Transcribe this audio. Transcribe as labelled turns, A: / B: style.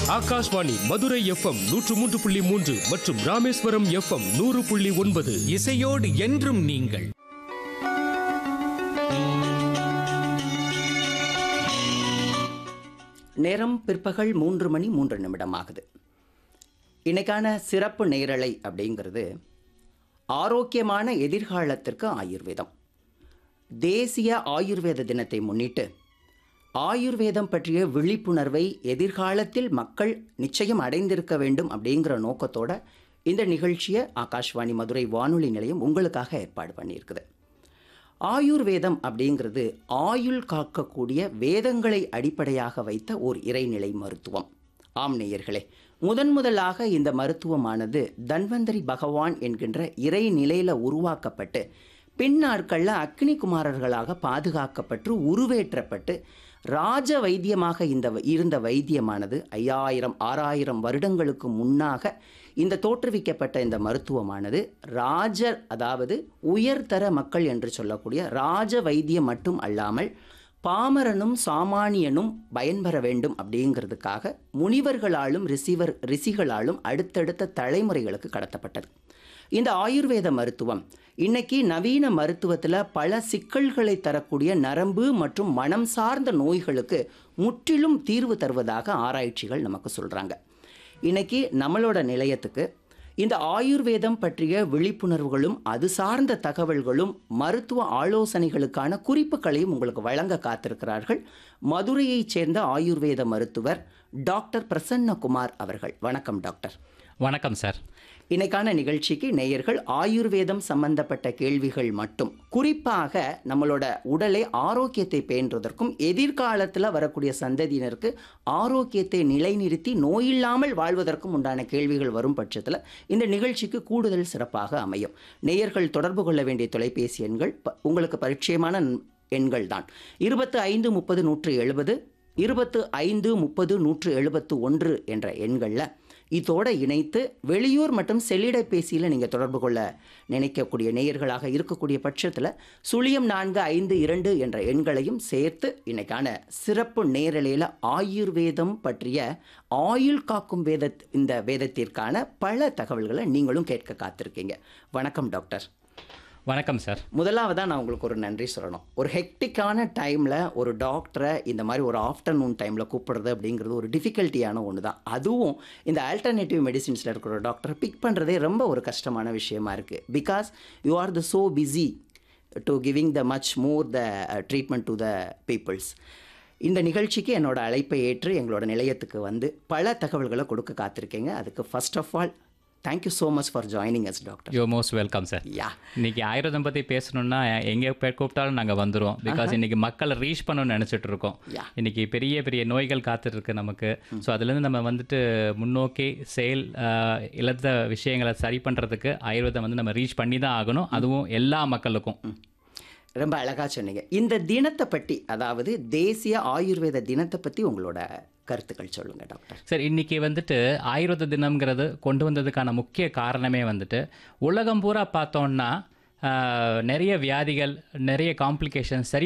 A: Akashvani Madurai FM நூற்று மூன்று புள்ளி மூன்று மற்றும் ராமேஸ்வரம் எஃப்எம் நூறு புள்ளி ஒன்பது
B: இசையோடு என்றும் நீங்கள்
C: நேரம் பிற்பகல் மூன்று மணி மூன்று நிமிடம் ஆகுது இன்னைக்கான சிறப்பு நேரலை அப்படிங்கிறது ஆரோக்கியமான எதிர்காலத்திற்கு ஆயுர்வேதம் தேசிய ஆயுர்வேத தினத்தை முன்னிட்டு ஆயுர்வேதம் பற்றிய விழிப்புணர்வை எதிர்காலத்தில் மக்கள் நிச்சயம் அடைந்திருக்க வேண்டும் அப்படிங்கிற நோக்கத்தோட இந்த நிகழ்ச்சியை ஆகாஷ்வாணி மதுரை வானொலி நிலையம் உங்களுக்காக ஏற்பாடு பண்ணியிருக்குது ஆயுர்வேதம் அப்படிங்கிறது ஆயுள் காக்கக்கூடிய வேதங்களை அடிப்படையாக வைத்த ஓர் இறைநிலை மருத்துவம் ஆம் நேயர்களே முதன் முதலாக இந்த மருத்துவமானது தன்வந்தரி பகவான் என்கின்ற இறைநிலையில் உருவாக்கப்பட்டு பின் நாட்களில் அக்னி குமாரர்களாக பாதுகாக்கப்பட்டு உருவேற்றப்பட்டு ராஜ வைத்தியமாக இந்த இருந்த வைத்தியமானது ஐயாயிரம் ஆறாயிரம் வருடங்களுக்கு முன்னாக இந்த தோற்றுவிக்கப்பட்ட இந்த மருத்துவமானது ராஜர் அதாவது உயர்தர மக்கள் என்று சொல்லக்கூடிய ராஜ வைத்தியம் மட்டும் அல்லாமல் பாமரனும் சாமானியனும் பயன்பெற வேண்டும் அப்படிங்கிறதுக்காக முனிவர்களாலும் ரிசிவர் ரிஷிகளாலும் அடுத்தடுத்த தலைமுறைகளுக்கு கடத்தப்பட்டது இந்த ஆயுர்வேத மருத்துவம் இன்னைக்கு நவீன மருத்துவத்தில் பல சிக்கல்களை தரக்கூடிய நரம்பு மற்றும் மனம் சார்ந்த நோய்களுக்கு முற்றிலும் தீர்வு தருவதாக ஆராய்ச்சிகள் நமக்கு சொல்கிறாங்க இன்னைக்கு நம்மளோட நிலையத்துக்கு இந்த ஆயுர்வேதம் பற்றிய விழிப்புணர்வுகளும் அது சார்ந்த தகவல்களும் மருத்துவ ஆலோசனைகளுக்கான குறிப்புகளையும் உங்களுக்கு வழங்க காத்திருக்கிறார்கள் மதுரையைச் சேர்ந்த ஆயுர்வேத மருத்துவர் டாக்டர் பிரசன்னகுமார் அவர்கள் வணக்கம் டாக்டர்
D: வணக்கம் சார்
C: இன்னைக்கான நிகழ்ச்சிக்கு நேயர்கள் ஆயுர்வேதம் சம்பந்தப்பட்ட கேள்விகள் மட்டும் குறிப்பாக நம்மளோட உடலை ஆரோக்கியத்தை பேணுவதற்கும் எதிர்காலத்தில் வரக்கூடிய சந்ததியினருக்கு ஆரோக்கியத்தை நிலைநிறுத்தி நோயில்லாமல் வாழ்வதற்கும் உண்டான கேள்விகள் வரும் பட்சத்தில் இந்த நிகழ்ச்சிக்கு கூடுதல் சிறப்பாக அமையும் நேயர்கள் தொடர்பு கொள்ள வேண்டிய தொலைபேசி எண்கள் ப- உங்களுக்கு பரிச்சயமான ந- எண்கள் தான் இருபத்து ஐந்து முப்பது நூற்று எழுபது இருபத்து ஐந்து முப்பது நூற்று எழுபத்து ஒன்று என்ற எண்களில் இதோட இணைத்து வெளியூர் மற்றும் செல்லிடப்பேசியில் நீங்கள் தொடர்பு கொள்ள நினைக்கக்கூடிய நேயர்களாக இருக்கக்கூடிய பட்சத்தில் சுழியம் நான்கு ஐந்து இரண்டு என்ற எண்களையும் சேர்த்து இன்னைக்கான சிறப்பு நேரலையில் ஆயுர்வேதம் பற்றிய ஆயுள் காக்கும் வேத இந்த வேதத்திற்கான பல தகவல்களை நீங்களும் கேட்க காத்திருக்கீங்க வணக்கம் டாக்டர்
D: வணக்கம் சார்
C: முதலாவதாக நான் உங்களுக்கு ஒரு நன்றி சொல்லணும் ஒரு ஹெக்டிக்கான டைமில் ஒரு டாக்டரை இந்த மாதிரி ஒரு ஆஃப்டர்நூன் டைமில் கூப்பிடுறது அப்படிங்கிறது ஒரு டிஃபிகல்ட்டியான ஒன்று தான் அதுவும் இந்த ஆல்டர்னேட்டிவ் மெடிசின்ஸில் இருக்கிற டாக்டரை பிக் பண்ணுறதே ரொம்ப ஒரு கஷ்டமான விஷயமா இருக்குது because you are the so busy to giving the much more the treatment to the peoples இந்த நிகழ்ச்சிக்கு என்னோட அழைப்பை ஏற்று எங்களோட நிலையத்துக்கு வந்து பல தகவல்களை கொடுக்க காத்திருக்கீங்க அதுக்கு first of all thank you so much for joining us doctor
D: you're most welcome sir
C: yeah
D: இன்னைக்கு ஆயுர்வேதம் பற்றி பேசணும்னா எங்கே போய் கூப்பிட்டாலும் நாங்கள் வந்துடுவோம் பிகாஸ் இன்னைக்கு மக்களை ரீச் பண்ணணும்னு நினச்சிட்டு இருக்கோம்
C: Yeah.
D: இன்னைக்கு பெரிய பெரிய நோய்கள் காத்துட்டு இருக்கு நமக்கு ஸோ அதுலேருந்து நம்ம வந்துட்டு முன்னோக்கி செயல் ஆஹ், இழந்த விஷயங்களை சரி பண்ணுறதுக்கு ஆயுர்வேதம் வந்து நம்ம ரீச் பண்ணி தான் ஆகணும் அதுவும் எல்லா மக்களுக்கும்
C: ரொம்ப அழகா சொன்னீங்க இந்த தினத்தை பற்றி அதாவது தேசிய ஆயுர்வேத தினத்தை பற்றி உங்களோட கருத்துக்கள் சொல்லுங்க டாக்டர்
D: சார் இன்னைக்கு வந்துட்டு ஆயுர்வேத தினம்ங்கிறது கொண்டு வந்ததுக்கான முக்கிய காரணமே வந்துட்டு உலகம் பூரா பார்த்தோம்னா ஆஹ், நிறைய வியாதிகள் நிறைய காம்ப்ளிகேஷன்ஸ் சரி